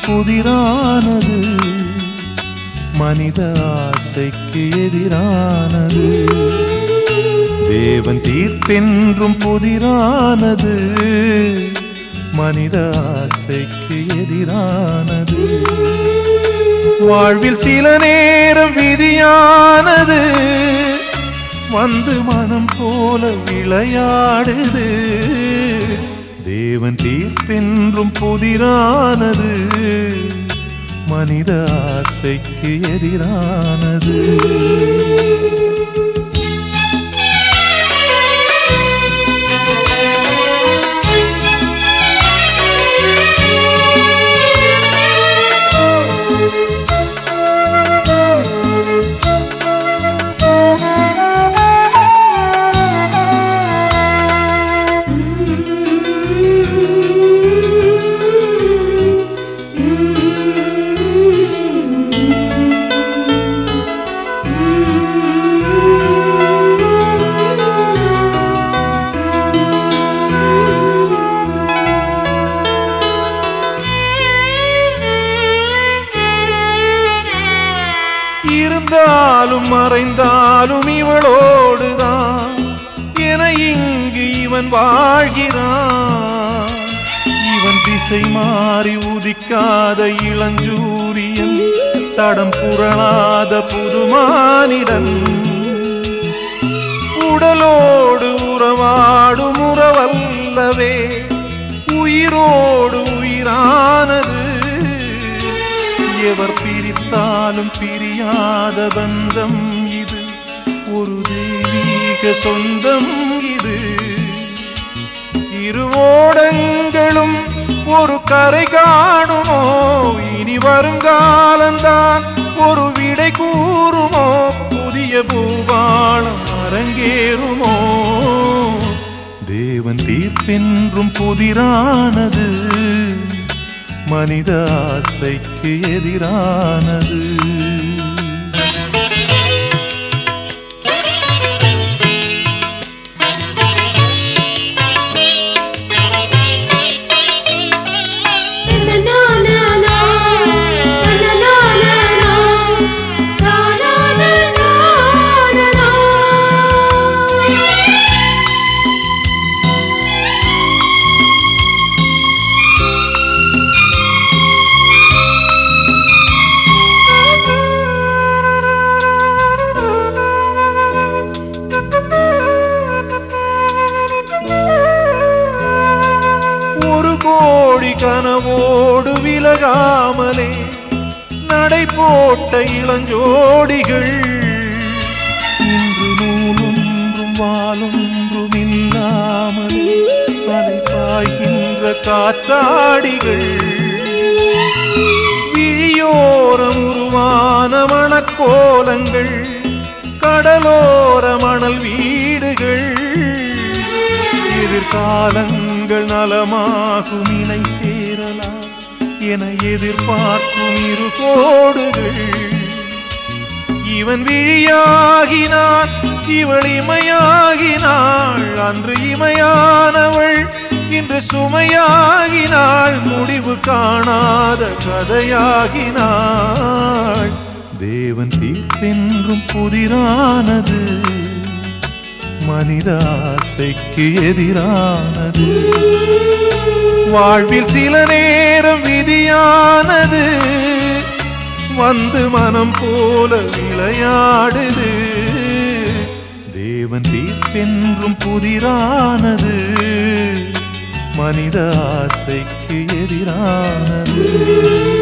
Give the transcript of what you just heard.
புதிரானது மனித ஆசைக்கு எதிரானது தேவன் தீர்ப்பென்றும் புதிரானது மனித ஆசைக்கு எதிரானது வாழ்வில் சில நேரம் விதியானது வந்து மனம் போல விளையாடுது தேவன் தீர்ப்பென்றும் புதிரானது மனித ஆசைக்கு எதிரானது இருந்தாலும் மறைந்தாலும் இவளோடுதான் என இங்கு இவன் வாழ்கிறான் இவன் திசை மாறி உதிக்காத இளஞ்சூரியன் தடம் புரளாத புதுமானிடன் உடலோடு உறவாடும் உறவல்லவே உயிரோடு உயிரானது எவர் பிரித்தாலும் பிரியாத பந்தம் இது ஒரு தெய்வீக சொந்தம் இது இருவோடங்களும் ஒரு கரை காணுமோ இனி வருங்காலந்தான் ஒரு விடை கூறுமோ புதிய பூபாளம் அரங்கேறுமோ தேவன் தீர்ப்பென்றும் புதிரானது மனித ஆசைக்கு எதிரானது ஒரு கோடி கனவோடு விலகாமலே நடை போட்ட இளஞ்சோடிகள் இன்று நூலொன்றும் வாலொன்றும் இல்லாமலே அலை பாய்கின்ற காற்றாடிகள் விழியோரம் உருவான மணக்கோலங்கள் கடலோர மணல் வீடுகள் எதிர்காலங்கள் நலமாகும் இணை சேரலாம் என எதிர்பார்க்கும் இரு கோடுகள் இவன் விழியாகினான் இவள் இமையாகினாள் அன்று இமையானவள் இன்று சுமையாகினாள் முடிவு காணாத கதையாகினாள் தேவன் தீர்ப்பென்றும் புதிரானது மனித ஆசைக்கு எதிரானது வாழ்வில் சில நேரம் விதியானது வந்து மனம் போல விளையாடுது தேவன் தீர்ப்பென்றும் புதிரானது மனித ஆசைக்கு எதிரானது